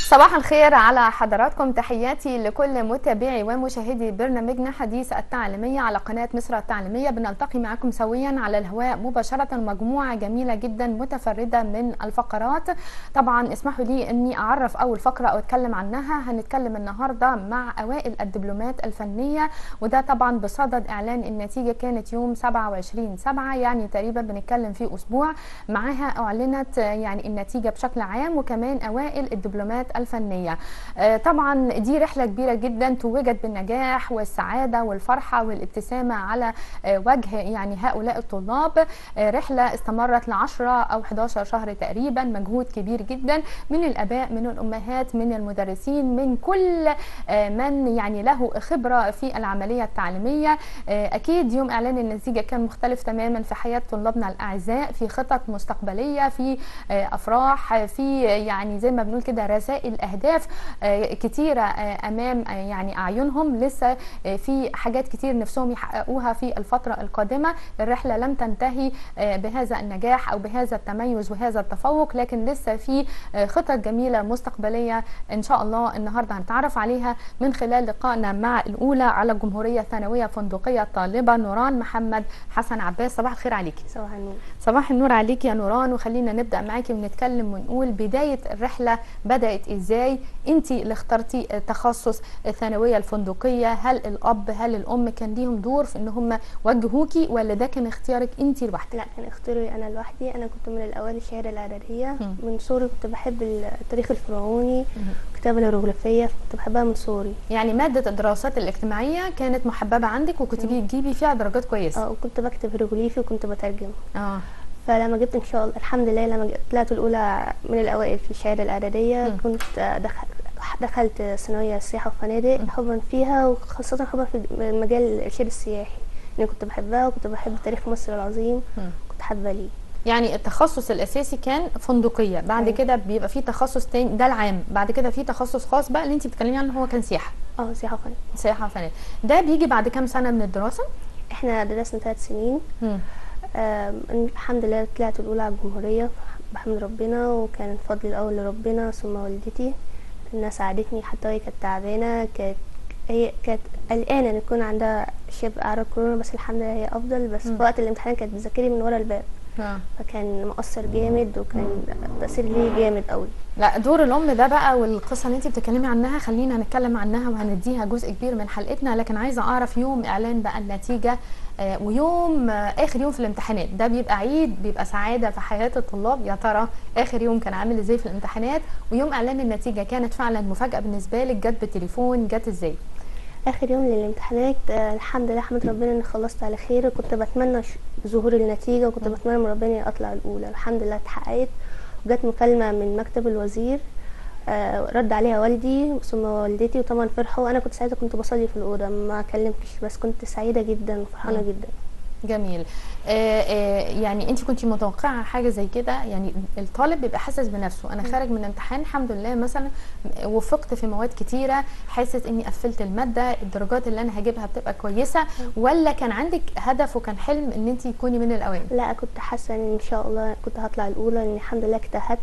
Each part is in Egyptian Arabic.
صباح الخير على حضراتكم تحياتي لكل متابعي ومشاهدي برنامجنا حديث التعليمية على قناة مصر التعليمية بنلتقي معكم سويا على الهواء مباشرة مجموعة جميلة جدا متفردة من الفقرات طبعا اسمحوا لي اني اعرف اول فقرة او اتكلم عنها هنتكلم النهاردة مع اوائل الدبلومات الفنية وده طبعا بصدد اعلان النتيجة كانت يوم 27 7 يعني تقريبا بنتكلم في اسبوع معاها اعلنت يعني النتيجة بشكل عام وكمان اوائل الدبلومات الفنيه طبعا دي رحله كبيره جدا توجت بالنجاح والسعاده والفرحه والابتسامه على وجه يعني هؤلاء الطلاب رحله استمرت ل 10 او 11 شهر تقريبا مجهود كبير جدا من الاباء من الامهات من المدرسين من كل من يعني له خبره في العمليه التعليميه اكيد يوم اعلان النتيجه كان مختلف تماما في حياه طلابنا الاعزاء في خطط مستقبليه في افراح في يعني زي ما بنقول كده رسائل الاهداف كتيره امام يعني اعينهم لسه في حاجات كتير نفسهم يحققوها في الفتره القادمه الرحله لم تنتهي بهذا النجاح او بهذا التميز وهذا التفوق لكن لسه في خطط جميله مستقبليه ان شاء الله النهارده هنتعرف عليها من خلال لقائنا مع الاولى على الجمهوريه الثانويه فندقيه الطالبه نوران محمد حسن عباس صباح الخير عليكي صباح النور صباح النور عليكي يا نوران وخلينا نبدا معاكي ونتكلم ونقول بدايه الرحله بدات ازاي انت اللي اخترتي تخصص الثانويه الفندقيه هل الاب هل الام كان ليهم دور في ان هم وجهوكي ولا ده كان اختيارك انت لوحدك لا كان اختياري انا لوحدي انا كنت من الاوائل الشهاده الاعداديه من صغري كنت بحب التاريخ الفرعوني الكتابه الهيروغليفيه كنت بحبها من صغري يعني ماده الدراسات الاجتماعيه كانت محببه عندك وكنت بتجيبي فيها درجات كويسه اه وكنت بكتب هيروغليفي وكنت بترجم اه فلما جبت ان شاء الله الحمد لله لما طلعت الاولى من الاوائل في الشهاده الاعداديه م. كنت دخل دخلت ثانويه سياحه وفنادق حبا فيها وخاصه حبا في مجال الارشاد السياحي لاني كنت بحبها وكنت بحب تاريخ مصر العظيم م. كنت حابه ليه يعني التخصص الاساسي كان فندقيه بعد كده بيبقى في تخصص تاني ده العام بعد كده في تخصص خاص بقى اللي انت بتتكلمي عنه هو كان سياحه اه سياحه وفنادق سياحه وفنادق ده بيجي بعد كام سنه من الدراسه احنا درسنا ثلاث سنين الحمد لله طلعت الاولى على الجمهوريه بحمد ربنا وكان الفضل الاول لربنا ثم والدتي انها ساعدتني حتى وهي كانت تعبانه كانت هي كانت قلقانه ان يكون عندها شبه اعراض كورونا بس الحمد لله هي افضل بس م. في وقت الامتحان كانت بتذاكري من ورا الباب آه. فكان مؤثر جامد وكان تاثير ليه جامد قوي لا دور الام ده بقى والقصه اللي انت بتتكلمي عنها خلينا نتكلم عنها وهنديها جزء كبير من حلقتنا لكن عايزه اعرف يوم اعلان بقى النتيجه آه ويوم آه اخر يوم في الامتحانات ده بيبقى عيد بيبقى سعاده في حياه الطلاب يا ترى اخر يوم كان عامل ازاي في الامتحانات ويوم اعلان النتيجه كانت فعلا مفاجاه بالنسبه لك جت بالتليفون جت ازاي اخر يوم للامتحانات آه الحمد لله احمد ربنا اني خلصت على خير وكنت بتمنى ظهور النتيجه وكنت بتمنى من ربنا اطلع الاولى الحمد لله اتحققت وجت مكالمه من مكتب الوزير آه رد عليها والدي ثم والدتي وطبعا فرحوا وانا كنت ساعتها كنت بصلي في الاوضه ما كلمتش بس كنت سعيده جدا وفرحانه جدا جميل آه آه يعني انت كنت متوقعه حاجه زي كده يعني الطالب بيبقى حاسس بنفسه انا خارج من امتحان الحمد لله مثلا وفقت في مواد كتيره حاسس اني قفلت الماده الدرجات اللي انا هجيبها بتبقى كويسه ولا كان عندك هدف وكان حلم ان انت تكوني من الاوائل لا كنت حاسه ان ان شاء الله كنت هطلع الاولى لان الحمد لله اجتهدت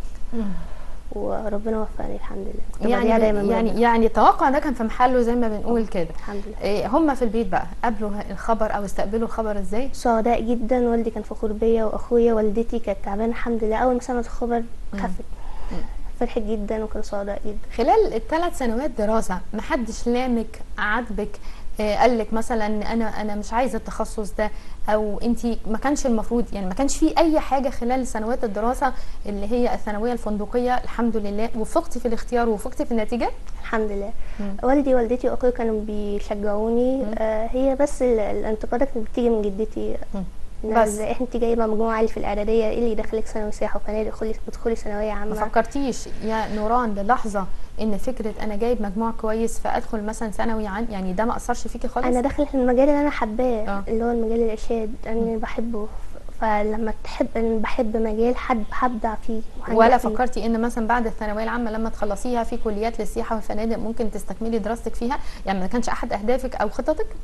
وربنا وفقني الحمد لله يعني دايما يعني يعني التوقع ده كان في محله زي ما بنقول كده الحمد لله إيه هم في البيت بقى قابلوا الخبر او استقبلوا الخبر ازاي سعداء جدا والدي كان فخور بيا واخويا والدتي كانت تعبانه الحمد لله اول ما سمعت الخبر خفت فرحت جدا وكانوا سعداء جدا خلال الثلاث سنوات دراسه ما حدش لامك عاتبك إيه قال لك مثلا انا انا مش عايزه التخصص ده او انت ما كانش المفروض يعني ما كانش في اي حاجه خلال سنوات الدراسه اللي هي الثانويه الفندقيه الحمد لله وفقتي في الاختيار وفقتي في النتيجه الحمد لله مم. والدي والدتي واخويا كانوا بيشجعوني آه هي بس الانتقادات اللي بتيجي من جدتي مم. بس انت جايبه مجموعه عالي في الاعداديه ايه اللي يدخلك ثانوي سياحه وفنادق خلي ادخلي ثانويه عامه ما فكرتيش يا نوران للحظه ان فكره انا جايب مجموع كويس فادخل مثلا ثانوي عام يعني ده ما اثرش فيكي خالص انا داخله في المجال اللي انا حباه آه. اللي هو المجال الارشاد انا بحبه فلما تحب بحب مجال حد هبدع فيه ولا فكرتي ان مثلا بعد الثانويه العامه لما تخلصيها في كليات للسياحه والفنادق ممكن تستكملي دراستك فيها يعني ما كانش احد اهدافك او خططك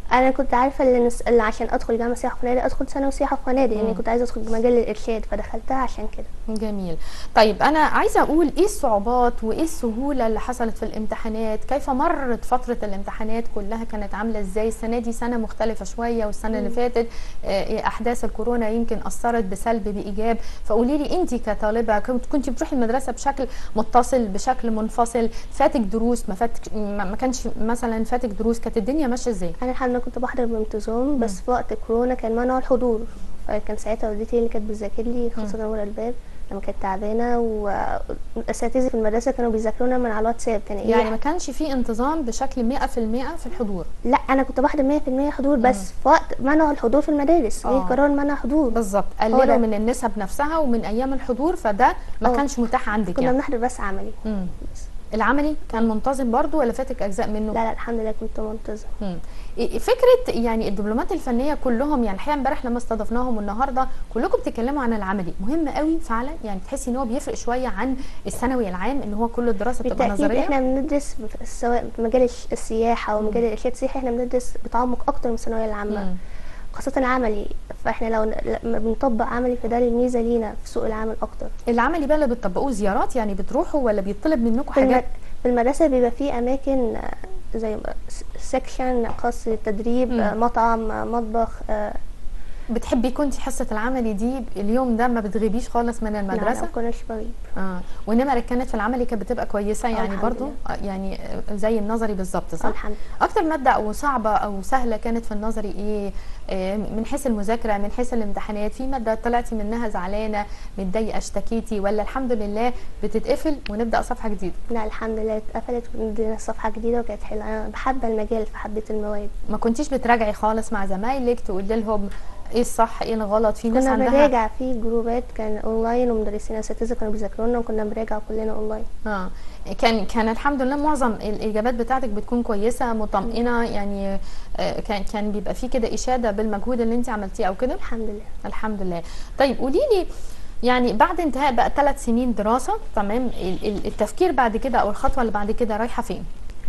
انا كنت عارفه اللي, نس... اللي عشان ادخل جامعه سياحه وفنادق ادخل ثانوي سياحه وفنادق يعني مم. كنت عايزه ادخل مجال الارشاد فدخلتها عشان كده جميل طيب انا عايزه اقول ايه الصعوبات وايه السهوله اللي حصلت في الامتحانات كيف مرت فتره الامتحانات كلها كانت عامله ازاي السنه دي سنه مختلفه شويه والسنه اللي مم. فاتت آه، احداث الكورونا يمكن اثرت بسلب بايجاب فقولي لي انت كطالبه كنت كنت بتروحي المدرسه بشكل متصل بشكل منفصل فاتك دروس ما فاتك ما ما كانش مثلا فاتك دروس كانت الدنيا ماشيه ازاي انا الحمد لله كنت بحضر بانتظام بس في وقت كورونا كان منع الحضور فكان ساعتها والدتي هي اللي كانت بتذاكر لي خاصه ورا الباب لما كانت تعبانه واساتذتي في المدرسه كانوا بيذاكرونا من على الواتساب كان ايه يعني ما كانش في انتظام بشكل 100% في الحضور لا انا كنت بحضر 100% حضور بس في وقت منع الحضور في المدارس آه. ايه قرار منع حضور بالظبط هو قللوا ده. من النسب نفسها ومن ايام الحضور فده ما آه. كانش متاح عندك كنا يعني بنحضر بس عملي مم. بس العملي كان منتظم برضو ولا فاتك اجزاء منه لا لا الحمد لله كنت منتظم مم. إيه- فكره يعني الدبلومات الفنيه كلهم يعني الحقيقه امبارح لما استضفناهم والنهارده كلكم بتتكلموا عن العملي مهم قوي فعلا يعني تحسي ان هو بيفرق شويه عن الثانوي العام ان هو كل الدراسه بتبقى بالتاكيد نظريه احنا بندرس في- سواء في مجال الش- السياحه او مجال الارشاد السياحي احنا بندرس بتعمق اكتر من الثانويه العامه مم. خاصة عملي فاحنا لو لما بنطبق عملي فده الميزة لينا في سوق العمل أكتر العملي بقى اللي بتطبقوه زيارات يعني بتروحوا ولا بيطلب منكم في, الم... حاجات في المدرسة بيبقى فيه أماكن آه، زي سكشن خاص للتدريب مم. آه، مطعم آه، مطبخ آه، بتحبي كنتي حصه العملي دي اليوم ده ما بتغيبيش خالص من لا المدرسه لا مكناش بغيب اه ونمرك كانت في العملي كانت بتبقى كويسه يعني الحمد برضو لله. آه، يعني آه، زي النظري بالظبط صح الحمد لله اكتر ماده او صعبه او سهله كانت في النظري ايه آه، من حيث المذاكره من حيث الامتحانات في ماده طلعتي منها زعلانه متضايقه اشتكيتي ولا الحمد لله بتتقفل ونبدا صفحه جديده لا الحمد لله اتقفلت وندينا صفحة جديدة وكانت حلوة أنا بحب المجال فحبيت المواد ما كنتيش بتراجعي خالص مع زمايلك تقولي لهم ايه الصح ايه الغلط في ناس كنا عندها بنراجع في جروبات كان اونلاين ومدرسين اساتذه كانوا بيذاكروا لنا وكنا بنراجع كلنا اونلاين اه كان كان الحمد لله معظم الاجابات بتاعتك بتكون كويسه مطمئنه يعني آه، كان كان بيبقى في كده اشاده بالمجهود اللي انت عملتيه او كده الحمد لله الحمد لله طيب قولي لي يعني بعد انتهاء بقى ثلاث سنين دراسه تمام ال- ال- التفكير بعد كده او الخطوه اللي بعد كده رايحه فين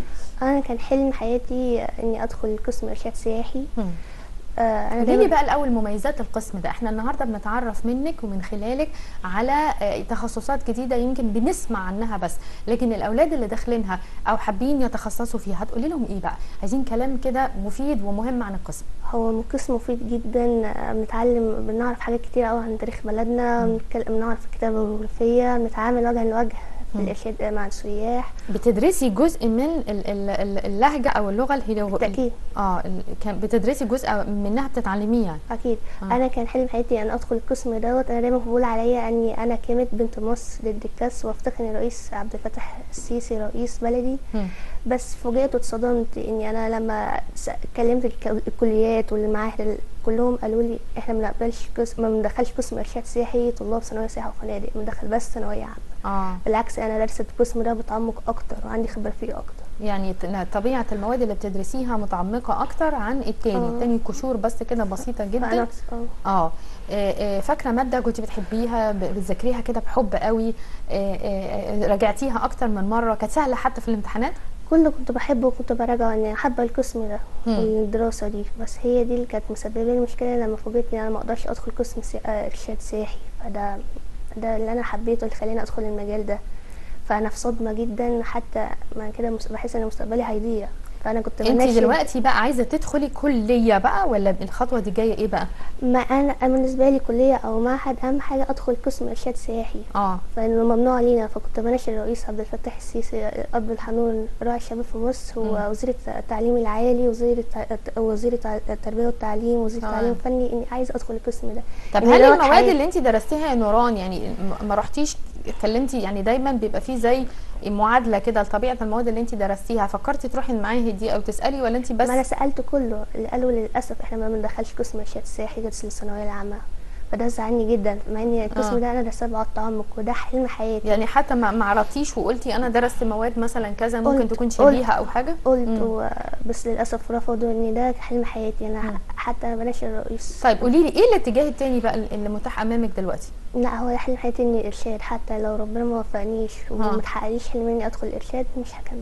انا كان حلم حياتي اني ادخل قسم ارشاد سياحي مم. آه، انا قولي لي دايما بقى الاول مميزات القسم ده احنا النهارده بنتعرف منك ومن خلالك على آه، تخصصات جديده يمكن بنسمع عنها بس لكن الاولاد اللي داخلينها او حابين يتخصصوا فيها هتقولي لهم ايه بقى عايزين كلام كده مفيد ومهم عن القسم هو قسم مفيد جدا آه، بنتعلم بنعرف حاجات كتير قوي عن تاريخ بلدنا بنتكلم- بنعرف الكتابه الجغرافيه بنتعامل وجها لوجه في الارشاد مع السياح بتدرسي جزء من ال- ال- ال- اللهجه او اللغه الهيروغليفيه بالتاكيد اه ال- كان بتدرسي جزء منها بتتعلميه يعني اكيد آه. انا كان حلم حياتي ان ادخل القسم دوت انا دايما بقول عليا اني انا كانت بنت مصر ضد الكاس وافتخر ان الرئيس عبد الفتاح السيسي رئيس بلدي مم. بس فوجئت واتصدمت اني انا لما س- كلمت الك- الكليات والمعاهد ال- كلهم قالوا لي احنا ما بنقبلش قسم ما بندخلش قسم ارشاد سياحي طلاب ثانويه سياحه وفنادق بندخل بس ثانويه عامه اه بالعكس انا درست القسم ده بتعمق اكتر وعندي خبره فيه اكتر يعني ت- طبيعه المواد اللي بتدرسيها متعمقه اكتر عن التاني آه. التاني قشور بس كده بسيطه جدا فانا اه اه آه، آه، فاكره ماده كنت بتحبيها ب- بتذاكريها كده بحب قوي آه، آه، آه، راجعتيها اكتر من مره كانت سهله حتى في الامتحانات كله كنت بحبه وكنت براجع اني حابه القسم ده مم. الدراسه دي بس هي دي اللي كانت مسببه لي مشكله لما فوجئت ان انا ما اقدرش ادخل قسم سي- آه، ارشاد سياحي فده ده اللي انا حبيته اللي خلاني ادخل المجال ده فانا في صدمه جدا حتى مع كده مس- بحس ان مستقبلي هيضيع فانا كنت انت بناشد- دلوقتي بقى عايزه تدخلي كليه بقى ولا الخطوه دي جايه ايه بقى ما انا أنا بالنسبه لي كليه او معهد اهم حاجه ادخل قسم ارشاد سياحي اه فانه ممنوع لينا فكنت بناشد الرئيس عبد الفتاح السيسي اب الحنون راعي الشباب في مصر مم. ووزير الت- التعليم العالي وزير الت- وزير التع- التربيه والتعليم وزير تمام. التعليم الفني اني عايزه ادخل القسم ده طب إن هل دوت المواد حياتي. اللي انت درستيها يا نوران يعني م- ما رحتيش اتكلمتي يعني دايما بيبقى فيه زي معادله كده لطبيعه المواد اللي انت درستيها فكرتي تروحي المعاهد دي او تسالي ولا انت بس ما انا سالت كله اللي قالوا للاسف احنا ما بندخلش قسم ارشاد سياحي غير للثانويه العامه فده زعلني جدا مع ان القسم آه. ده انا درسته بعد التعمق وده حلم حياتي يعني حتى ما ما عرضتيش وقلتي انا درست مواد مثلا كذا ممكن قلت- تكون قلت- شبيهه او حاجه قلت مم. و... بس للاسف رفضوا ان ده حلم حياتي انا مم. حتى انا بناشد الرئيس طيب قولي لي ايه الاتجاه التاني بقى اللي متاح امامك دلوقتي لا هو حلم حياتي اني ارشاد حتى لو ربنا ما وفقنيش وما تحققليش حلمي اني ادخل الارشاد مش هكمل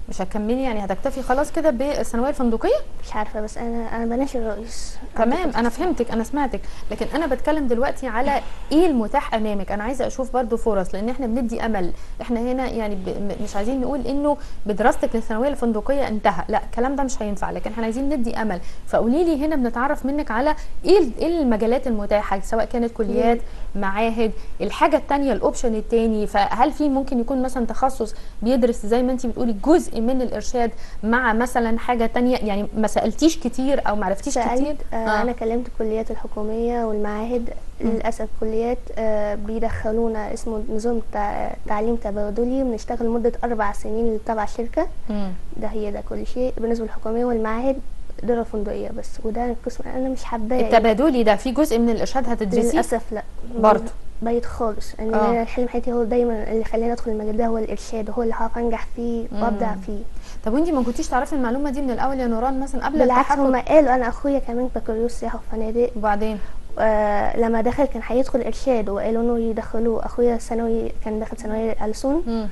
مش هتكملي يعني هتكتفي خلاص كده بالثانويه الفندقيه مش عارفه بس انا انا بناشر الرئيس تمام انا فهمتك انا سمعتك لكن انا بتكلم دلوقتي على ايه المتاح امامك انا عايزه اشوف برضو فرص لان احنا بندي امل احنا هنا يعني ب... م- مش عايزين نقول انه بدراستك للثانويه الفندقيه انتهى لا الكلام ده مش هينفع لكن احنا عايزين ندي امل فقولي لي هنا بنتعرف منك على ايه ال- ايه المجالات المتاحه سواء كانت كليات معاهد الحاجه الثانيه الاوبشن الثاني فهل في ممكن يكون مثلا تخصص بيدرس زي ما انت بتقولي جزء من الارشاد مع مثلا حاجه تانية يعني ما سالتيش كتير او ما عرفتيش كتير سألت آه انا كلمت الكليات الحكوميه والمعاهد للاسف كليات آه بيدخلونا اسمه نظام تع- تعليم تبادلي بنشتغل مده اربع سنين تبع شركه مم. ده هي ده كل شيء بالنسبه للحكوميه والمعاهد إدارة فندقية بس وده القسم أنا مش حباه التبادلي ده في جزء من الارشاد هتدرسيه للأسف لا برضه. بعيد خالص ان آه. انا حلم حياتي هو دايما اللي خلاني ادخل المجال ده هو الارشاد هو اللي هعرف انجح فيه وابدع فيه طب وانت ما كنتيش تعرفي المعلومه دي من الاول يا نوران مثلا قبل بالعكس التحرك هم قالوا انا اخويا كمان بكالوريوس سياحه وفنادق وبعدين آه لما دخل كان هيدخل ارشاد وقالوا انه يدخلوه اخويا ثانوي كان داخل ثانويه ألسن مم.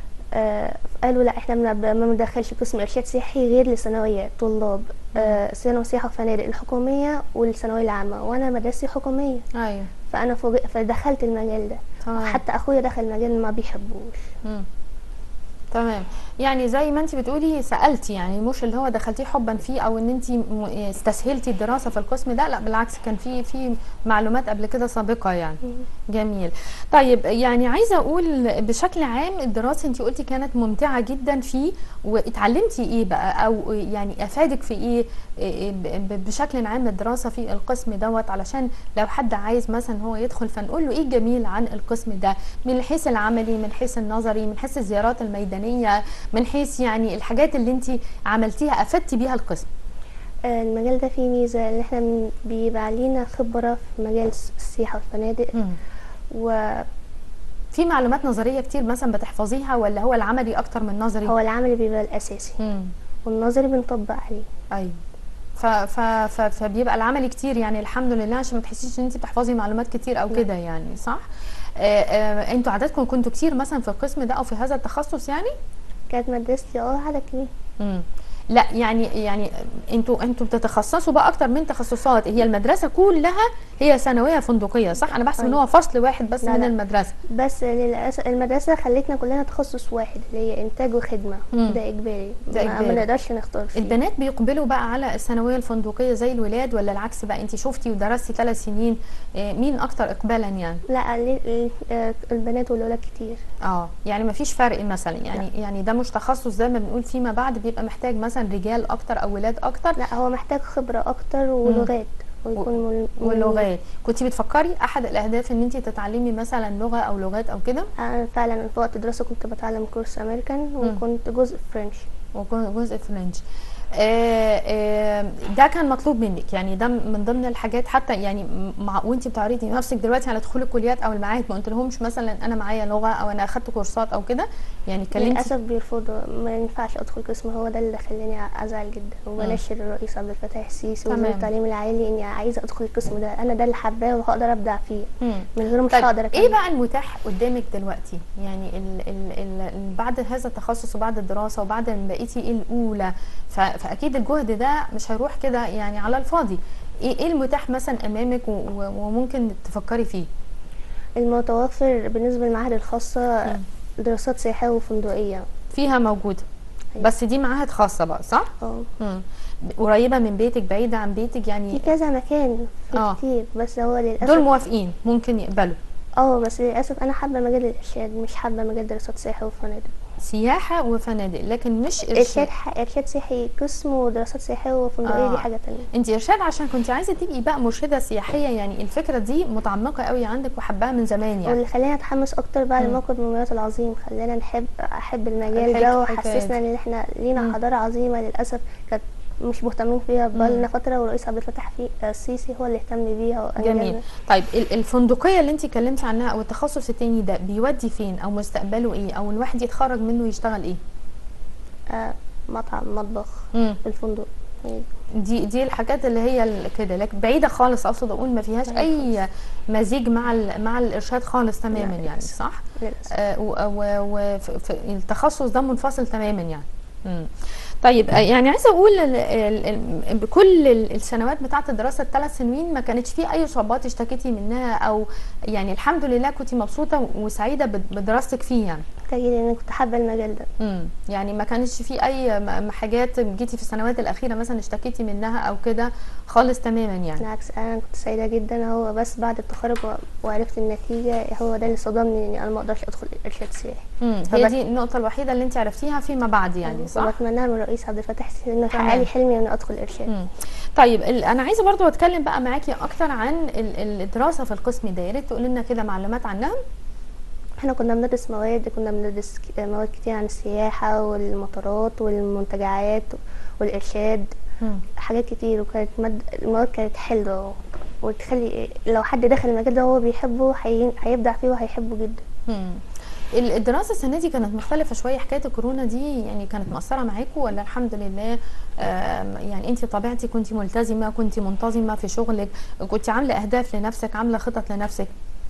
آه قالوا لا احنا ما ما بندخلش قسم ارشاد سياحي غير للثانويات طلاب آه ثانوي سياحه وفنادق الحكوميه والثانويه العامه وانا مدرستي حكوميه ايوه فانا فوجئ فدخلت المجال ده تمام. حتى اخويا دخل المجال ما بيحبوش مم. تمام يعني زي ما انت بتقولي سالتي يعني مش اللي هو دخلتيه حبا فيه او ان انت م- استسهلتي الدراسه في القسم ده لا بالعكس كان في في معلومات قبل كده سابقه يعني جميل طيب يعني عايزه اقول بشكل عام الدراسه انت قلتي كانت ممتعه جدا فيه واتعلمتي ايه بقى او يعني افادك في ايه إيه ب- ب- بشكل عام الدراسه في القسم دوت علشان لو حد عايز مثلا هو يدخل فنقول له ايه الجميل عن القسم ده من حيث العملي من حيث النظري من حيث الزيارات الميدانيه من حيث يعني الحاجات اللي انت عملتيها افدتي بيها القسم آه المجال ده فيه ميزه ان احنا من- بيبقى علينا خبره في مجال الس- السياحه والفنادق وهو في معلومات نظريه كتير مثلا بتحفظيها ولا هو العملي اكتر من نظري العمل بيبقى الاساسي مم. والنظري بنطبق عليه ايوه ف ف ف فبيبقى العملي كتير يعني الحمد لله عشان ما تحسيش ان انت بتحفظي معلومات كتير او لا. كده يعني صح آه آه انتوا عددكم كنتوا كتير مثلا في القسم ده او في هذا التخصص يعني كانت مدرستي اه عدد كبير مم. لا يعني يعني انتوا انتوا بتتخصصوا بقى اكتر من تخصصات هي المدرسه كلها هي ثانويه فندقيه صح انا بحسب ان هو فصل واحد بس لا، من لا. المدرسه بس للاسف المدرسه خلتنا كلنا تخصص واحد اللي هي انتاج وخدمه مم. ده اجباري ده ما- إجباري. ما نقدرش نختار فيه البنات بيقبلوا بقى على الثانويه الفندقيه زي الولاد ولا العكس بقى انت شفتي ودرستي ثلاث سنين آه، مين اكتر اقبالا يعني لا ال- ال- آه، البنات والولاد كتير اه يعني ما فيش فرق مثلا يعني يعني ده مش تخصص زي ما بنقول فيما بعد بيبقى محتاج مثلا رجال اكتر او ولاد اكتر لا هو محتاج خبره اكتر ولغات ويكون مل- واللغات كنت بتفكري احد الاهداف ان انت تتعلمي مثلا لغه او لغات او كده انا فعلا في وقت الدراسه كنت بتعلم كورس امريكان وكنت جزء فرنش وجزء فرنش آه، آه، ده كان مطلوب منك يعني ده من ضمن الحاجات حتى يعني مع وانت بتعرضي نفسك دلوقتي على دخول الكليات او المعاهد ما قلت لهمش مثلا انا معايا لغه او انا اخدت كورسات او كده يعني كلمتي للاسف بيرفضوا ما ينفعش ادخل قسم هو ده اللي خلاني ازعل جدا وبنشر الرئيس عبد الفتاح السيسي تمام. وزير التعليم العالي اني عايزه ادخل القسم ده انا ده اللي حباه وهقدر ابدع فيه مم. من غيره مش طيب هقدر ايه اكمل بقى المتاح قدامك دلوقتي يعني ال ال ال بعد هذا التخصص وبعد الدراسه وبعد ما بقيتي الاولى ف- فاكيد الجهد ده مش هيروح كده يعني على الفاضي ايه ايه المتاح مثلا امامك و- و- وممكن تفكري فيه المتوفر بالنسبه للمعاهد الخاصه دراسات سياحيه وفندقيه فيها موجوده أيوة. بس دي معاهد خاصه بقى صح اه مم. قريبه من بيتك بعيده عن بيتك في يعني كذا مكان في آه. كتير بس هو دول للاسف موافقين ممكن يقبلوا اه بس للاسف انا حابه مجال الارشاد مش حابه مجال دراسات سياحه وفنادق سياحه وفنادق لكن مش ارشاد ارشاد ح- ارشاد سياحي قسم ودراسات سياحيه وفندقيه آه. دي حاجه تانية انت ارشاد عشان كنت عايزه تبقي بقى مرشده سياحيه يعني الفكره دي متعمقه قوي عندك وحباها من زمان يعني واللي خلاني اتحمس اكتر بعد مم. موقف المومياوات العظيم خلانا نحب احب المجال الحك- ده الحكاية وحسسنا دي. ان احنا مم. لينا حضاره عظيمه للاسف كانت مش مهتمين فيها بقالنا فتره والرئيس عبد الفتاح في- السيسي هو اللي اهتم بيها وأنجزها. جميل طيب ال- الفندقيه اللي انت اتكلمتي عنها او التخصص التاني ده بيودي فين او مستقبله ايه او الواحد يتخرج منه يشتغل ايه آه مطعم مطبخ مم. في الفندق يعني دي دي الحاجات اللي هي ال- كده لكن بعيده خالص اقصد اقول ما فيهاش بعيدة اي مزيج مع ال- مع الارشاد خالص تماما لا، يعني للأسف. صح للاسف آه والتخصص ده منفصل تماما يعني مم. طيب آه، يعني عايزه اقول ال- ال- ال- بكل ال- السنوات بتاعه الدراسه الثلاث سنين ما كانتش في اي صعوبات اشتكيتي منها او يعني الحمد لله كنت مبسوطه وسعيده بد- بدراستك فيه يعني تجد ان كنت حابه المجال ده امم يعني ما كانش في اي م- م- حاجات جيتي في السنوات الاخيره مثلا اشتكيتي منها او كده خالص تماما يعني بالعكس انا كنت سعيده جدا هو بس بعد التخرج و- وعرفت النتيجه هو ده اللي صدمني اني انا ما اقدرش ادخل ارشاد سياحي امم هي فبس- دي النقطه الوحيده اللي انت عرفتيها فيما بعد يعني صح وبتمناها من الرئيس عبد الفتاح السيسي انه تمام. يحقق لي حلمي اني ادخل ارشاد مم. طيب ال- انا عايزه برضو اتكلم بقى معاكي اكتر عن ال- ال- الدراسه في القسم ده يا ريت تقولي لنا كده معلومات عنها احنا كنا بندرس مواد كنا بندرس ك- مواد كتير عن السياحه والمطارات والمنتجعات والارشاد حاجات كتير وكانت مد... المواد كانت حلوه وتخلي لو حد دخل المجال ده هو بيحبه هي... هيبدع فيه وهيحبه جدا مم. ال- الدراسه السنه دي كانت مختلفه شويه حكايه الكورونا دي يعني كانت مأثره معاكم ولا الحمد لله آم، يعني انت طبيعتي كنت ملتزمه كنت منتظمه في شغلك كنت عامله اهداف لنفسك عامله خطط لنفسك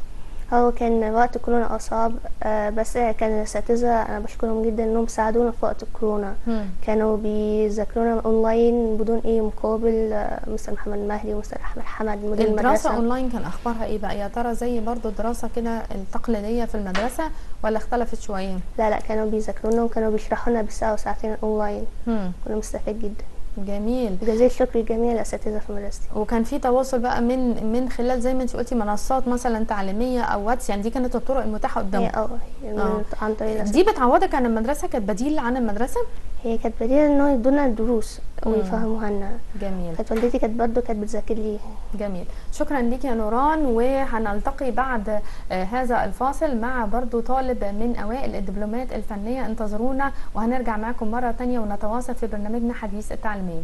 هو كان وقت كورونا أصعب آه، بس كان الأساتذة أنا بشكرهم جدا إنهم ساعدونا في وقت الكورونا مم. كانوا بيذاكرونا أونلاين بدون أي مقابل آه، مستر محمد مهدي ومستر أحمد حمد مدير الدراسه المدرسة اونلاين كان اخبارها ايه بقى يا ترى زي برضو الدراسه كده التقليديه في المدرسه ولا اختلفت شويه لا لا كانوا بيذاكرونا وكانوا بيشرحوا لنا بالساعة وساعتين أونلاين مم. كنا مستفيد جدا جميل جزيل الشكر لجميع الأساتذة في مدرستي وكان في تواصل بقى من من خلال زي ما انت قلتي منصات مثلا تعليميه او واتس يعني دي كانت الطرق المتاحه هي قدامكم اه هي من- آه. عن طريق الأساتذة دي بتعوضك عن المدرسه كانت بديل عن المدرسه هي كانت بديل إنهم يدونا الدروس ويفهموها لنا جميل كانت والدتي كانت برضه كانت بتذاكر لي جميل شكرا ليك يا نوران وهنلتقي بعد آه، هذا الفاصل مع برضو طالب من اوائل الدبلومات الفنيه انتظرونا وهنرجع معكم مره تانية ونتواصل في برنامجنا حديث التعليميه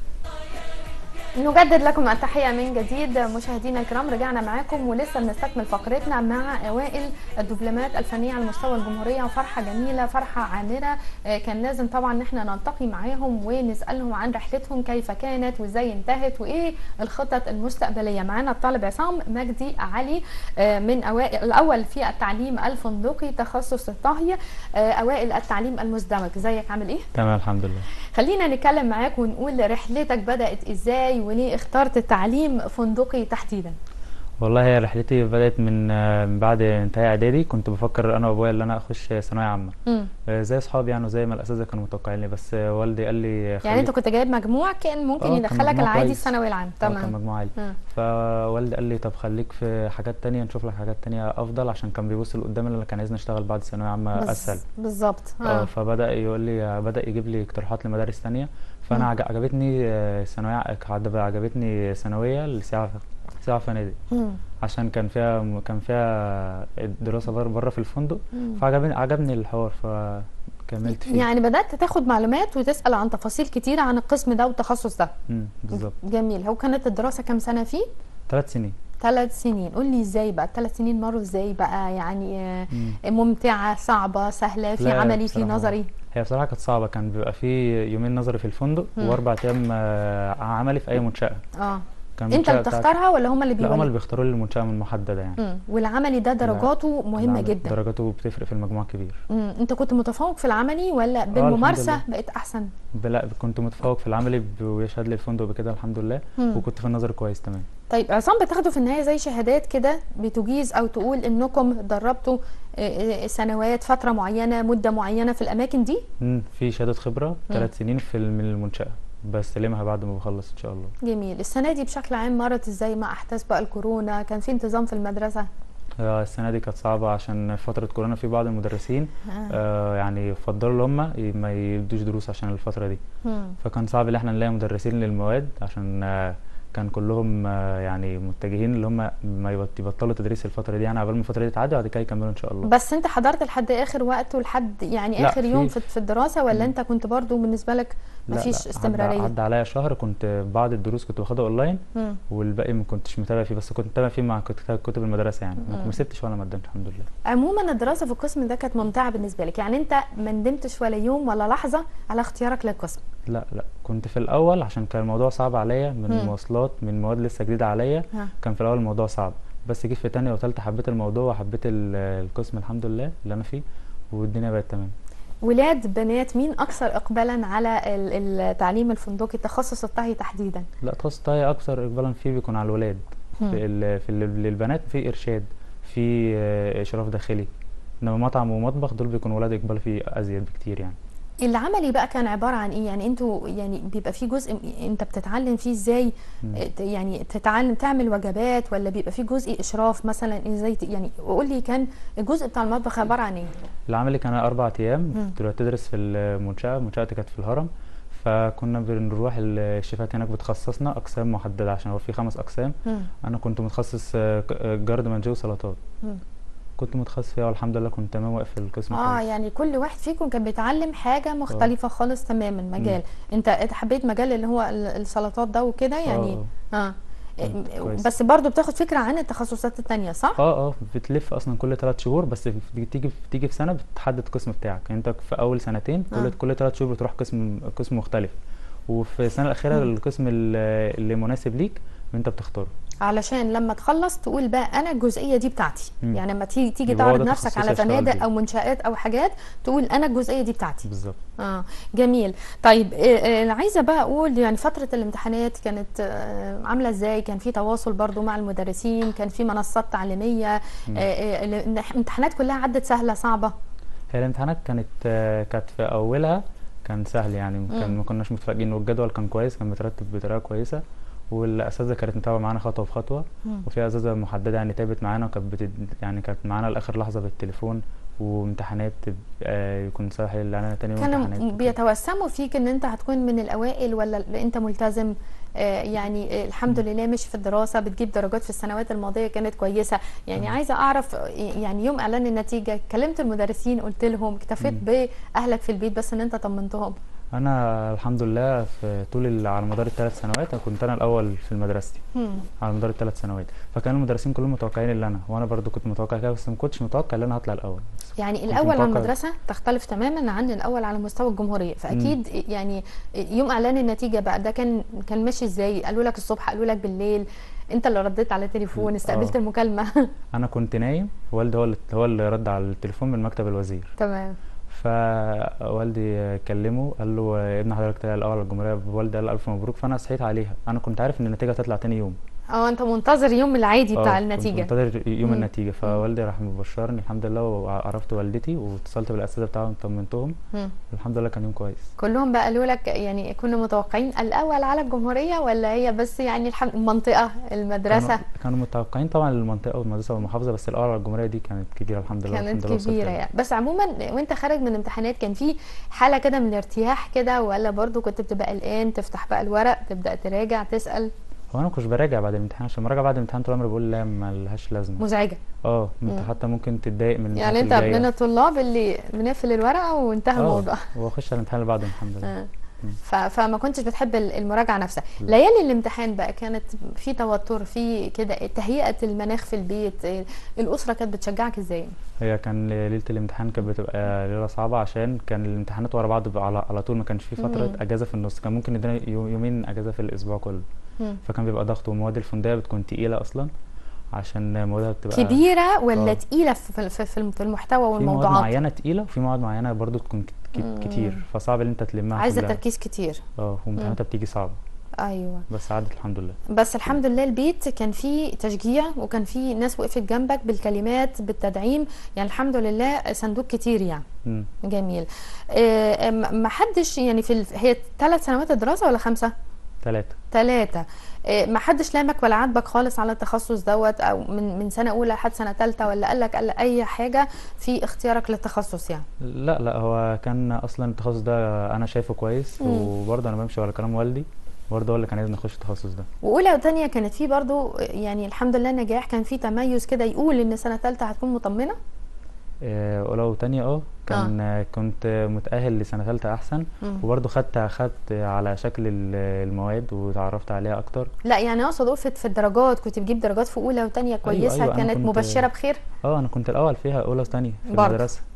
نجدد لكم التحية من جديد مشاهدينا الكرام رجعنا معاكم ولسه بنستكمل فقرتنا مع أوائل الدبلومات الفنية على مستوى الجمهورية وفرحة جميلة فرحة عامرة آه، كان لازم طبعا ان احنا نلتقي معاهم ونسألهم عن رحلتهم كيف كانت وازاي انتهت وايه الخطط المستقبلية معانا الطالب عصام مجدي علي آه، من أوائل الأول في التعليم الفندقي تخصص الطهي آه، أوائل التعليم المزدوج ازيك عامل ايه؟ تمام الحمد لله خلينا نتكلم معاك ونقول رحلتك بدأت ازاي وليه اخترت التعليم فندقي تحديدا والله هي رحلتي بدأت من آه، من بعد انتهاء اعدادي كنت بفكر انا وابويا ان انا اخش ثانويه عامه مم. آه، زي اصحابي يعني وزي ما الاساتذه كانوا متوقعين لي بس آه، والدي قال لي يعني خليك- انت كنت جايب مجموع كان ممكن آه، كان يدخلك مجموع العادي كويس. الثانوي العام آه، كان تمام مجموع عالي مم. فوالدي قال لي طب خليك في حاجات تانية نشوف لك حاجات تانية افضل عشان كان بيبص لقدام اللي كان عايزني اشتغل بعد ثانويه عامه بز- اسهل بالظبط اه اه فبدأ يقول لي بدأ يجيب لي اقتراحات لمدارس تانية فانا مم. عج- عجبتني آه، ثانويه عجب- عجبتني ثانويه لسياحه سياحه فنادق مم. عشان كان فيها كان فيها دراسة بره بره في الفندق مم. فعجبني عجبني الحوار فكملت فيه يعني بدأت تاخد معلومات وتسأل عن تفاصيل كتيرة عن القسم ده والتخصص ده امم بالظبط جميل هو كانت الدراسة كام سنة فيه؟ ثلاث سنين ثلاث سنين قول لي ازاي بقى الثلاث سنين مروا ازاي بقى يعني آه، مم. ممتعة صعبة سهلة في لا، عملي في بصراحة نظري هي بصراحة كانت صعبة كان بيبقى في يومين نظري في الفندق مم. وأربع أيام آه، عملي في أي منشأة اه كان انت المنشأة اللي بتاعتي- بتختارها ولا هم اللي لا هما اللي بيولوا بيختاروا لي المنشأة من محددة يعني مم. والعملي ده درجاته مهمة العمل- جدا درجاته بتفرق في المجموع كبير مم. انت كنت متفوق في العملي ولا الحمد بالممارسة لله. بقيت احسن لا كنت متفوق في العملي ب- ويشهد لي الفندق بكده الحمد لله مم. وكنت في النظر كويس تمام طيب عصام بتاخدوا في النهايه زي شهادات كده بتجيز او تقول انكم دربتوا آه، آه، سنوات فتره معينه مده معينه في الاماكن دي مم. في شهادة خبرة ثلاث سنين في الم- من المنشأة بستلمها بعد ما بخلص إن شاء الله جميل السنه دي بشكل عام مرت ازاي مع احداث بقى الكورونا كان في انتظام في المدرسه آه، السنة دي كانت صعبة عشان فترة كورونا في بعض المدرسين آه. آه يعني فضلوا ان هم ي- ما يدوش دروس عشان الفترة دي مم. فكان صعب ان احنا نلاقي مدرسين للمواد عشان آه كان كلهم آه يعني متجهين اللي هم ما يبط- يبطلوا تدريس الفترة دي يعني قبل ما الفترة دي تعدي وبعد كده يكملوا ان شاء الله بس انت حضرت لحد اخر وقت ولحد يعني لا، اخر في- يوم في, في الدراسه ولا مم. انت كنت برضو بالنسبه لك لا، مفيش لا، عدى- استمراريه عدى عليا شهر كنت بعض الدروس كنت باخدها اونلاين مم. والباقي ما كنتش متابع فيه بس كنت متابع فيه مع كت- كتب المدرسة يعني ما- مم. ما سبتش ولا مادة الحمد لله عموما الدراسه في القسم ده كانت ممتعه بالنسبه لك يعني انت ما ندمتش ولا يوم ولا لحظه على اختيارك للقسم لا لا كنت في الاول عشان كان الموضوع صعب عليا من مم. المواصلات من مواد لسه جديده عليا ها. كان في الاول الموضوع صعب بس جيت في تانية وتالتة حبيت الموضوع وحبيت ال- القسم الحمد لله اللي انا فيه والدنيا بقت تمام ولاد بنات مين اكثر اقبالا على ال- التعليم الفندقي تخصص الطهي تحديدا لا تخصص الطهي اكثر اقبالا فيه بيكون على الولاد مم. في, ال... في ال... للبنات في ارشاد في آه، اشراف داخلي انما مطعم ومطبخ دول بيكون ولاد اقبال فيه ازيد بكتير يعني العملي بقى كان عبارة عن ايه يعني انتوا يعني بيبقى في جزء انت بتتعلم فيه ازاي مم. اه، ت- يعني تتعلم تعمل وجبات ولا بيبقى في جزء اشراف مثلا ازاي ت- يعني قول لي كان الجزء بتاع المطبخ عبارة عن ايه العملي كان اربع ايام مم. كنت تدرس في المنشاه منشاتي كانت في الهرم فكنا بنروح الشيفات هناك بتخصصنا اقسام محدده عشان هو في خمس اقسام مم. انا كنت متخصص آه، ك- آه، جرد منجو وسلطات مم. كنت متخصص فيها والحمد لله كنت تمام واقف في القسم اه كويس. يعني كل واحد فيكم كان بيتعلم حاجة مختلفة خالص تماما مجال انت انت حبيت مجال اللي هو ال- السلطات ده وكده يعني اه اه مم، كويس. بس برضو بتاخد فكرة عن التخصصات التانية صح؟ اه اه بتلف اصلا كل ثلاث شهور بس بتيجي بتيجي في سنه بتحدد القسم بتاعك يعني انت في اول سنتين كل آه. كل ثلاث شهور بتروح قسم قسم مختلف وفي السنه الاخيره مم. القسم اللي اللي مناسب ليك انت بتختاره علشان لما تخلص تقول بقى انا الجزئيه دي بتاعتي مم. يعني لما تيجي تيجي يبقى هو تعرض ده نفسك تخصصي على أشتغل فنادق بيه. او منشات او حاجات تقول انا الجزئيه دي بتاعتي بالظبط اه جميل طيب آه، آه، انا عايزه بقى اقول يعني فتره الامتحانات كانت آه، عامله ازاي كان في تواصل برضو مع المدرسين كان في منصات تعليميه آه، مم. آه، الامتحانات كلها عدت سهله صعبه هي الامتحانات كانت آه، كانت في اولها كان سهل يعني كان مم. ما كناش متفاجئين والجدول كان كويس كان مترتب بطريقه كويسه والاساتذه كانت متابعه معانا خطوه بخطوه مم. وفي اساتذه محدده يعني تعبت معانا وكانت بتد... يعني كانت معانا لاخر لحظه بالتليفون وامتحانات آه، يكون صالح لنا تاني يوم كانوا امتحانات وكده. بيتوسموا فيك ان انت هتكون من الاوائل ولا انت ملتزم آه، يعني آه، الحمد لله مش في الدراسه بتجيب درجات في السنوات الماضيه كانت كويسه يعني تمام. عايزه اعرف آه، يعني يوم اعلان النتيجه كلمت المدرسين قلت لهم اكتفيت مم. باهلك في البيت بس ان انت طمنتهم انا الحمد لله في طول ال- على مدار الثلاث سنوات أنا كنت انا الاول في مدرستي مم. على مدار الثلاث سنوات فكان المدرسين كلهم متوقعين اللي انا وانا برضو كنت متوقع كده بس ما كنتش متوقع ان انا هطلع الاول يعني كنت الاول على متوقع- المدرسه تختلف تماما عن الاول على مستوى الجمهوريه فاكيد يعني يوم اعلان النتيجه بقى ده كان كان ماشي ازاي قالوا لك الصبح قالوا لك بالليل انت اللي رديت على التليفون استقبلت آه. المكالمه انا كنت نايم والدي هو اللي هو اللي رد على التليفون من مكتب الوزير تمام فوالدي كلمه قال له ابن حضرتك طلع الاول على الجمهوريه والدي قال له الف مبروك فانا صحيت عليها انا كنت عارف ان النتيجه هتطلع تاني يوم اه انت منتظر يوم العادي بتاع آه، كنت النتيجه منتظر يوم مم. النتيجه فوالدي راح مبشرني الحمد لله وعرفت والدتي واتصلت بالاساتذه بتاعهم طمنتهم مم. الحمد لله كان يوم كويس كلهم بقى قالوا لك يعني كنا متوقعين الاول على الجمهوريه ولا هي بس يعني الحم... المنطقه المدرسه كانوا, كانوا متوقعين طبعا المنطقه والمدرسه والمحافظه بس الاول على الجمهوريه دي كانت كبيره الحمد لله كانت الحمد لله وصلت كبيره لها. يعني بس عموما وانت خارج من الامتحانات كان في حاله كده من الارتياح كده ولا برضو كنت بتبقى قلقان تفتح بقى الورق تبدا تراجع تسال هو انا ما كنتش براجع بعد الامتحان عشان المراجعه بعد الامتحان طول عمري بقول لا ما لهاش لازمه مزعجه اه انت مم. حتى ممكن تتضايق من يعني انت الامتحانات من الجاية. الطلاب اللي بنقفل الورقه وانتهى اه الموضوع واخش على الامتحان اللي بعده الحمد لله آه. مم. ف... فما كنتش بتحب ال- المراجعه نفسها لا. ليالي الامتحان بقى كانت في توتر في كده تهيئه المناخ في البيت إيه، الاسره كانت بتشجعك ازاي هي كان ليله الامتحان كانت بتبقى ليله صعبه عشان كان الامتحانات ورا بعض بقى على, على طول ما كانش في فتره مم. اجازه في النص كان ممكن يدينا يو- يومين اجازه في الاسبوع كله مم. فكان بيبقى ضغط والمواد الفندقيه بتكون تقيله اصلا عشان موادها بتبقى كبيره ولا آه. تقيله في في في في المحتوى في مواد والموضوعات معينه تقيله وفي مواد معينه برضو تكون كت- كت- مم. كتير فصعب ان انت تلمها عايزه كلها تركيز كتير اه وامتحاناتها بتيجي صعبه ايوه بس عدت الحمد لله بس الحمد لله البيت كان فيه تشجيع وكان فيه ناس وقفت جنبك بالكلمات بالتدعيم يعني الحمد لله صندوق كتير يعني مم. جميل آه، ما ما حدش يعني في ال... هي ثلاث سنوات الدراسه ولا خمسه ثلاثة ثلاثة ما حدش لامك ولا عاتبك خالص على التخصص دوت او من من سنة اولى لحد سنة ثالثة ولا قال لك قال اي حاجة في اختيارك للتخصص يعني لا لا هو كان اصلا التخصص ده انا شايفه كويس مم. وبرضه انا بمشي ورا كلام والدي برضه هو اللي كان عايزني اخش التخصص ده واولى وثانيه كانت في برضو يعني الحمد لله نجاح كان في تميز كده يقول ان سنة ثالثة هتكون مطمنة آه، اولى وتانية اه كان آه. كنت متأهل لسنة ثالثة احسن مم. وبرضه خدت خدت على شكل ال- المواد وتعرفت عليها اكتر لا يعني اقصد اقول في في الدرجات كنت بتجيب درجات في اولى وثانيه كويسة أيوة، أنا كانت كنت- مبشرة بخير اه انا كنت الاول فيها اولى وتانية في برضه. المدرسة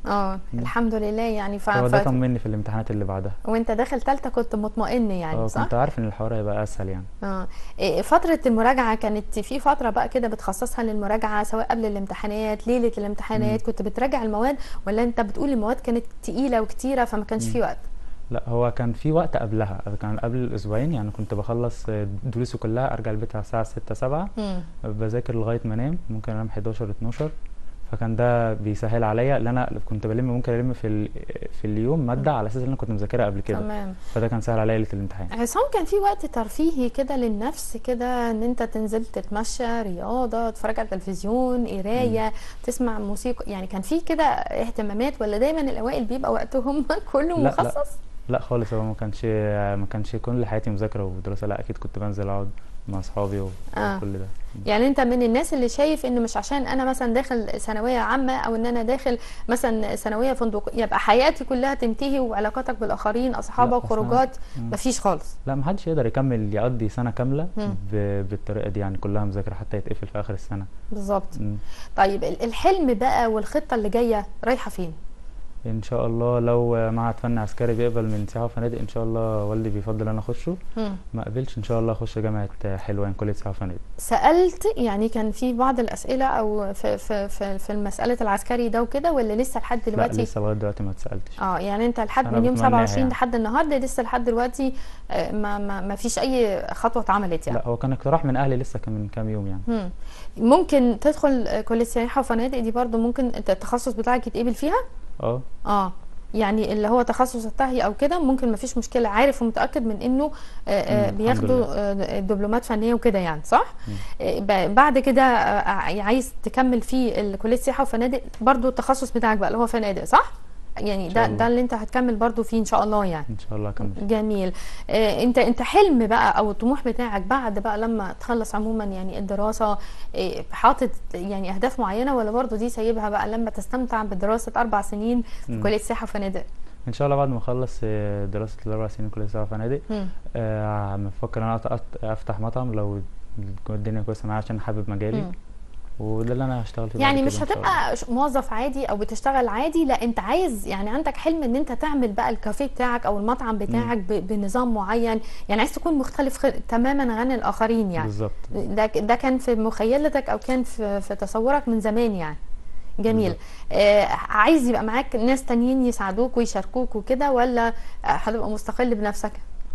اه مم. الحمد لله يعني ف... هو ده ف... طمني في الامتحانات اللي بعدها وانت داخل تالتة كنت مطمئن يعني اه صح؟ كنت عارف ان الحوار هيبقى اسهل يعني اه إيه، فترة المراجعة كانت في فترة بقى كده بتخصصها للمراجعة سواء قبل الامتحانات ليلة الامتحانات كنت بتراجع المواد ولا انت بتقول المواد كانت تقيلة وكتيرة فما كانش في وقت لا هو كان في وقت قبلها كان قبل الاسبوعين يعني كنت بخلص دروسي كلها ارجع البيت على الساعه 6 7 مم. بذاكر لغايه ما انام ممكن انام 11 12 فكان ده بيسهل عليا اللي انا كنت بلم ممكن الم في ال- في اليوم ماده على اساس ان انا كنت مذاكرها قبل كده تمام فده كان سهل عليا ليله الامتحان عصام كان في وقت ترفيهي كده للنفس كده ان انت تنزل تتمشى رياضة تتفرج على التلفزيون قراية تسمع موسيقى يعني كان في كده اهتمامات ولا دايما الاوائل بيبقى وقتهم كله لا، لا. مخصص لا خالص هو ما كانش ما كانش كل حياتي مذاكره ودراسه لا اكيد كنت بنزل اقعد مع اصحابي و- آه. وكل ده يعني انت من الناس اللي شايف ان مش عشان انا مثلا داخل ثانويه عامه او ان انا داخل مثلا ثانويه فندق يبقى حياتي كلها تنتهي وعلاقاتك بالاخرين اصحابك أصلاً- خروجات مم. مفيش خالص لا ما حدش يقدر يكمل يقضي سنه كامله مم. ب- بالطريقه دي يعني كلها مذاكره حتى يتقفل في اخر السنه بالظبط مم. طيب ال- الحلم بقى والخطه اللي جايه رايحه فين ان شاء الله لو معهد فن عسكري بيقبل من سياحه وفنادق ان شاء الله والدي بيفضل انا اخشه مم. ما قبلش ان شاء الله اخش جامعه حلوان كليه سياحه وفنادق سالت يعني كان في بعض الاسئله او في في في, في المساله العسكري ده وكده ولا لسه لحد لا دلوقتي لسه لغايه دلوقتي ما اتسالتش اه يعني انت لحد أنا من يوم بتمناها 27 يعني. لحد النهارده لسه لحد دلوقتي آه، ما ما ما فيش اي خطوه اتعملت يعني لا هو كان اقتراح من اهلي لسه كان من كام يوم يعني مم. ممكن تدخل آه، كليه سياحه وفنادق دي برضو ممكن الت- التخصص بتاعك يتقبل فيها اه اه يعني اللي هو تخصص الطهي او كده ممكن ما فيش مشكله عارف ومتاكد من انه آه، آه، مم، الحمد بياخدوا آه، دبلومات فنيه وكده يعني صح آه، ب- بعد كده آه، عايز تكمل في كليه سياحه وفنادق برضو التخصص بتاعك بقى اللي هو فنادق صح يعني إن ده شاء الله. ده اللي انت هتكمل برضو فيه ان شاء الله يعني ان شاء الله اكمل جميل آه، انت انت حلم بقى او الطموح بتاعك بعد بقى لما تخلص عموما يعني الدراسه آه، حاطط يعني اهداف معينه ولا برضو دي سايبها بقى لما تستمتع بدراسه اربع سنين في مم. كليه سياحه وفنادق ان شاء الله بعد ما اخلص آه، دراسه الاربع سنين كليه سياحه وفنادق مم. آه، بفكر ان انا أت- أت- افتح مطعم لو الدنيا كويسه معايا عشان حابب مجالي مم. وده اللي انا هشتغل فيه بعد يعني كده مش إن شاء الله. هتبقى ش- موظف عادي او بتشتغل عادي لا انت عايز يعني عندك حلم ان انت تعمل بقى الكافيه بتاعك او المطعم بتاعك ب- بنظام معين يعني عايز تكون مختلف خ- تماما عن الاخرين يعني بالظبط ده ده كان في مخيلتك او كان في في تصورك من زمان يعني جميل آه عايز يبقى معاك ناس تانيين يساعدوك ويشاركوك وكده ولا آه، هتبقى مستقل بنفسك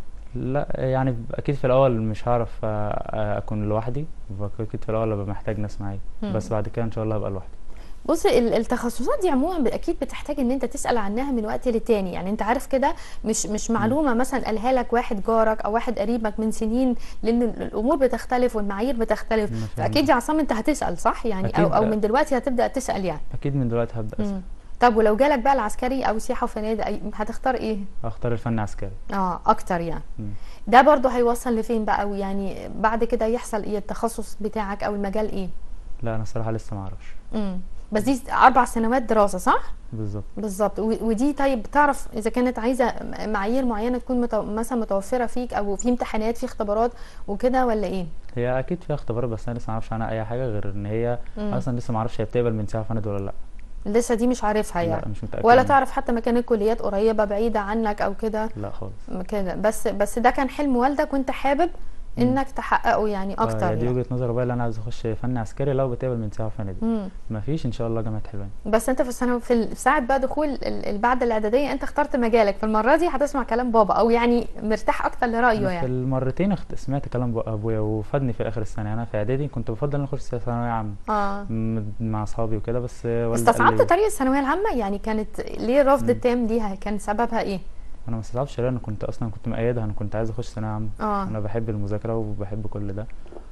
لا يعني اكيد في الاول مش هعرف آه، آه، اكون لوحدي اكيد في الاول هبقى محتاج ناس معايا مم. بس بعد كده ان شاء الله هبقى لوحدي بص ال- التخصصات دي عموما ب- اكيد بتحتاج ان انت تسال عنها من وقت للتاني يعني انت عارف كده مش مش معلومه مثلا قالها لك واحد جارك او واحد قريبك من سنين لان ال- الامور بتختلف والمعايير بتختلف ما شاء فاكيد الله. يا عصام انت هتسال صح يعني او أكيد. او من دلوقتي هتبدا تسال يعني اكيد من دلوقتي هبدا اسال مم. طب ولو جالك بقى العسكري او سياحه وفنادق أي- هتختار ايه اختار الفن عسكري اه اكتر يعني مم. ده برضه هيوصل لفين بقى أو يعني بعد كده يحصل ايه التخصص بتاعك او المجال ايه لا انا الصراحه لسه ما اعرفش امم بس دي اربع سنوات دراسه صح بالظبط بالظبط و- ودي طيب تعرف اذا كانت عايزه معايير معينه تكون متو... مثلا متوفره فيك او في امتحانات في اختبارات وكده ولا ايه هي اكيد فيها اختبارات بس انا لسه ما اعرفش عنها اي حاجه غير ان هي مم. اصلا لسه ما اعرفش هي بتقبل من سياحه وفنادق ولا لا لسه دي مش عارفها لا يعني مش متاكد ولا منها. تعرف حتى مكان الكليات قريبه بعيده عنك او كده لا خالص كده بس بس ده كان حلم والدك وانت حابب انك تحققه يعني آه، اكتر هي دي يعني. وجهه نظري بقى اللي انا عايز اخش فن عسكري لو بتقبل من سياحه وفنادق مم. ما فيش ان شاء الله جامعه حلوان بس انت في السنه في ال- في ساعه بقى دخول ال- ال- بعد الاعداديه انت اخترت مجالك في المره دي هتسمع كلام بابا او يعني مرتاح اكتر لرايه أنا في يعني المرتين اخت- سمعت كلام بو- ابويا وفادني في اخر السنه انا في اعدادي كنت بفضل ان اخش ثانويه عامه اه م- مع اصحابي وكده بس والدي قال استصعبت لي طريق الثانويه العامه يعني كانت ليه الرفض التام ليها كان سببها ايه انا ما استصعبتش ليه انا كنت اصلا كنت مأيدها انا كنت عايز اخش ثانويه عامه اه انا بحب المذاكره وبحب كل ده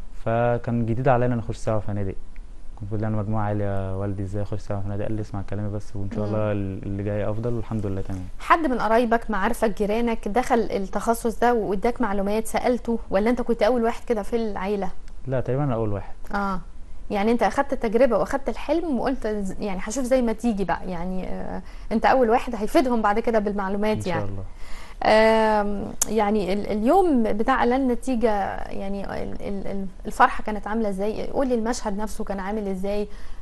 فكان جديد عليا ان انا اخش سياحه وفنادق كنت بقول انا مجموعه عاليه يا والدي ازاي اخش سياحه وفنادق قال لي اسمع كلامي بس وان شاء مم. الله اللي جاي افضل والحمد لله تمام حد من قرايبك معارفك جيرانك دخل التخصص ده واداك معلومات سالته ولا انت كنت اول واحد كده في العيله لا تقريبا انا اول واحد اه يعني انت اخدت التجربه واخدت الحلم وقلت ز- يعني هشوف زي ما تيجي بقى يعني آه انت اول واحد هيفيدهم بعد كده ان بالمعلومات شاء يعني الله آم، يعني ال- اليوم بتاع اعلان النتيجه يعني ال- ال- ال- الفرحه كانت عامله ازاي قول لي المشهد نفسه كان عامل ازاي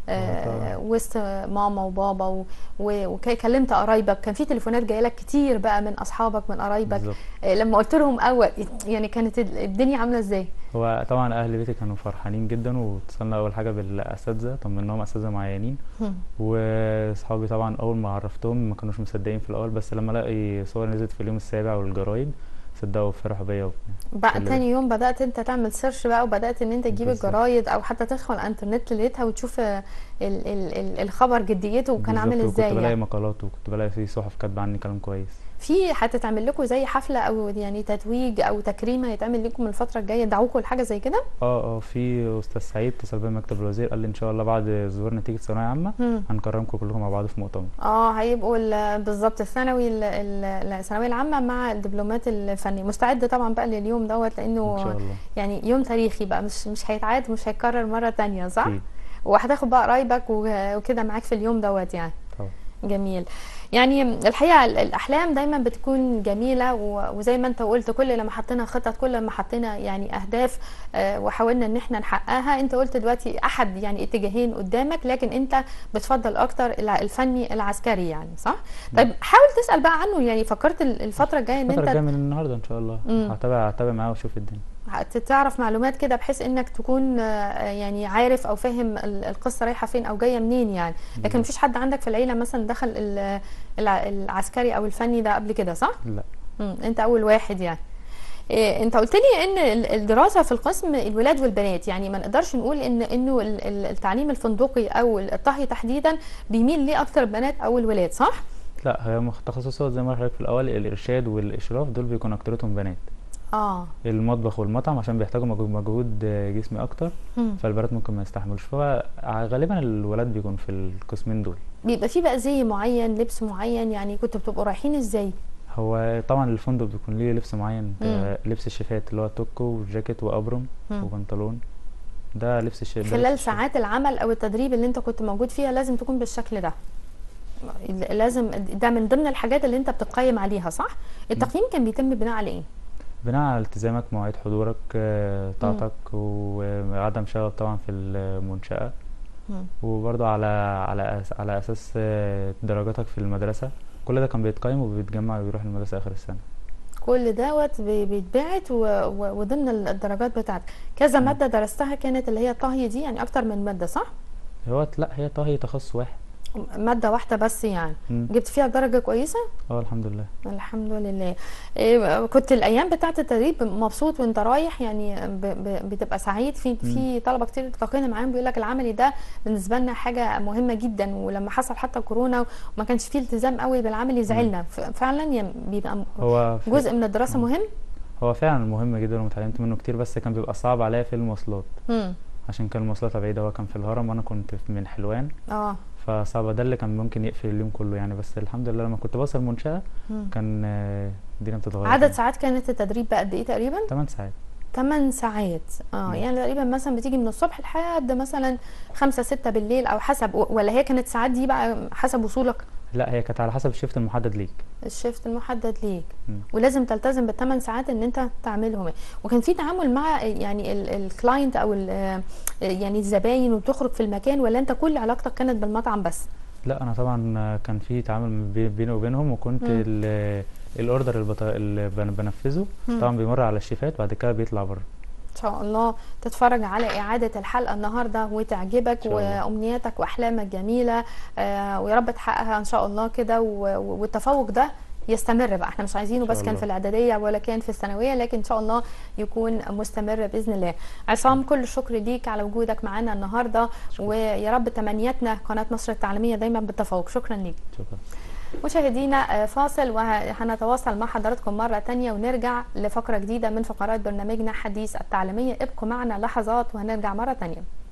آه، طبعاً. وسط ماما وبابا و- و- وكلمت قرايبك كان في تليفونات جايه لك كتير بقى من اصحابك من قرايبك بالظبط آه، لما قلت لهم اول يعني كانت ال- الدنيا عامله ازاي هو طبعا اهل بيتي كانوا فرحانين جدا واتصلنا اول حاجه بالاساتذه طمناهم اساتذه معينين هم. واصحابي طبعا اول ما عرفتهم ما كانوش مصدقين في الاول بس لما لقي صور نزلت في اليوم السابع والجرايد صدقوا وفرحوا بيا وبتاع. بقى كل- تاني يوم بدأت انت تعمل سيرش بقى وبدأت ان انت تجيب بالظبط. الجرايد او حتى تدخل على الانترنت لقيتها وتشوف آه، ال ال ال الخبر جديته وكان عامل بالظبط، ازاي وكنت بلاقي يعني مقالات وكنت بلاقي في صحف كاتبه عني كلام كويس في هتتعمل لكم زي حفلة او يعني تتويج او تكريم هيتعمل لكم الفترة الجاية دعوكم لحاجة زي كده اه اه في استاذ سعيد اتصل بيا مكتب الوزير قال لي ان شاء الله بعد ظهور نتيجه ثانويه عامه مم. هنكرمكم كلكم مع بعض في مؤتمر اه هيبقوا ال- بالظبط الثانوي ال- ال- الثانويه العامه مع الدبلومات الفنيه مستعده طبعا بقى لليوم دوت ان لانه شاء الله يعني يوم تاريخي بقى مش مش هيتعاد مش هيتكرر مره تانية صح أكيد. وهتاخد بقى قرايبك و- وكده معاك في اليوم دوت يعني طبعا جميل يعني الحقيقه ال- الاحلام دايما بتكون جميله و- وزي ما انت قلت كل لما حطينا خطط كل لما حطينا يعني اهداف آه، وحاولنا ان احنا نحققها انت قلت دلوقتي احد يعني اتجاهين قدامك لكن انت بتفضل اكتر الع- الفني العسكري يعني صح طيب حاول تسال بقى عنه يعني فكرت ال- الفتره الجايه ان الفتره الجايه انت من النهارده ان شاء الله مم. هتابع هتابع معاه واشوف الدنيا تعرف معلومات كده بحيث انك تكون آه، يعني عارف او فاهم ال- القصه رايحه فين او جايه منين يعني لكن بالظبط. مفيش حد عندك في العيله مثلا دخل ال- الع- العسكري او الفني ده قبل كده صح لا مم. انت اول واحد يعني إيه انت قلت لي ان ال- الدراسه في القسم الولاد والبنات يعني ما نقدرش نقول ان انه ال- ال- التعليم الفندقي او الطهي تحديدا بيميل ليه اكتر البنات او الولاد صح لا هي مخ- تخصصات زي ما قلت لحضرتك في الاول الارشاد والاشراف دول بيكون اكترتهم بنات اه المطبخ والمطعم عشان بيحتاجوا مجهود- مجهود جسمي اكتر مم. فالبنات ممكن ما يستحملوش فهو غالبا الولاد بيكون في القسمين دول بيبقى في بقى زي معين لبس معين يعني كنتوا بتبقوا رايحين ازاي هو طبعا الفندق بيكون ليه لبس معين مم. آه، لبس الشيفات اللي هو توكو وجاكيت وابرم مم. وبنطلون ده لبس الشيف ده لبس خلال الشيف. ساعات العمل او التدريب اللي انت كنت موجود فيها لازم تكون بالشكل ده لازم ده من ضمن الحاجات اللي انت بتقيم عليها صح التقييم كان بيتم بناء على ايه بناء على التزامك مواعيد حضورك آه، طاعتك وعدم شغب طبعا في المنشأة مم. وبرضه على على أس- على اساس آه، درجاتك في المدرسة كل ده كان بيتقيم وبيتجمع وبيروح المدرسة اخر السنة كل دوت بي- بيتبعت و- و- وضمن الدرجات بتاعتك كذا مم. مادة درستها كانت اللي هي الطهي دي يعني أكتر من مادة صح؟ هو لا هي طهي تخصص واحد مادة واحدة بس يعني مم. جبت فيها درجة كويسة؟ اه الحمد لله الحمد لله إيه، كنت الأيام بتاعة التدريب مبسوط وأنت رايح يعني ب- ب- بتبقى سعيد في في طلبة كتير التقينا معاهم بيقول لك العملي ده بالنسبة لنا حاجة مهمة جدا ولما حصل حتى كورونا وما كانش فيه التزام قوي بالعملي زعلنا ف- فعلا يعني بيبقى م- هو في- جزء من الدراسة مهم؟ هو فعلا مهم جدا واتعلمت منه كتير بس كان بيبقى صعب عليا في المواصلات مم. عشان كان المواصلات بعيدة هو كان في الهرم وانا كنت في- من حلوان اه فصعب ده اللي كان ممكن يقفل اليوم كله يعني بس الحمد لله لما كنت بوصل المنشأة مم. كان آه، الدنيا بتتغير عدد ساعات كانت التدريب بقى قد ايه تقريبا 8 ساعات 8 ساعات اه مم. يعني تقريبا مثلا بتيجي من الصبح لحد مثلا 5 6 بالليل او حسب ولا هي كانت ساعات دي بقى حسب وصولك لا هي كانت على حسب الشيفت المحدد ليك الشيفت المحدد ليك مم. ولازم تلتزم بالثمان ساعات ان انت تعملهم وكان في تعامل مع يعني الكلاينت او ال- آه، يعني الزباين وبتخرج في المكان ولا انت كل علاقتك كانت بالمطعم بس لا انا طبعا آه، كان في تعامل بي- بيني وبينهم وكنت مم. ال- الاوردر اللي, بط... اللي بن- بنفذه مم. طبعا بيمر على الشيفات بعد كده بيطلع بره ان شاء الله تتفرج على اعاده الحلقه النهارده وتعجبك إن شاء الله. وامنياتك واحلامك جميله آه ويا رب تحققها ان شاء الله كده و- و- والتفوق ده يستمر بقى احنا مش عايزينه إن شاء بس كان الله. في الاعداديه ولا كان في الثانويه لكن ان شاء الله يكون مستمر باذن الله عصام كل الشكر ليك على وجودك معانا النهارده شكرا. ويا رب تمنياتنا قناه مصر التعليميه دايما بالتفوق شكرا ليك شكرا مشاهدينا آه، فاصل وهنتواصل مع حضراتكم مرة تانية ونرجع لفقرة جديدة من فقرات برنامجنا حديث التعليمية ابقوا معنا لحظات وهنرجع مرة تانية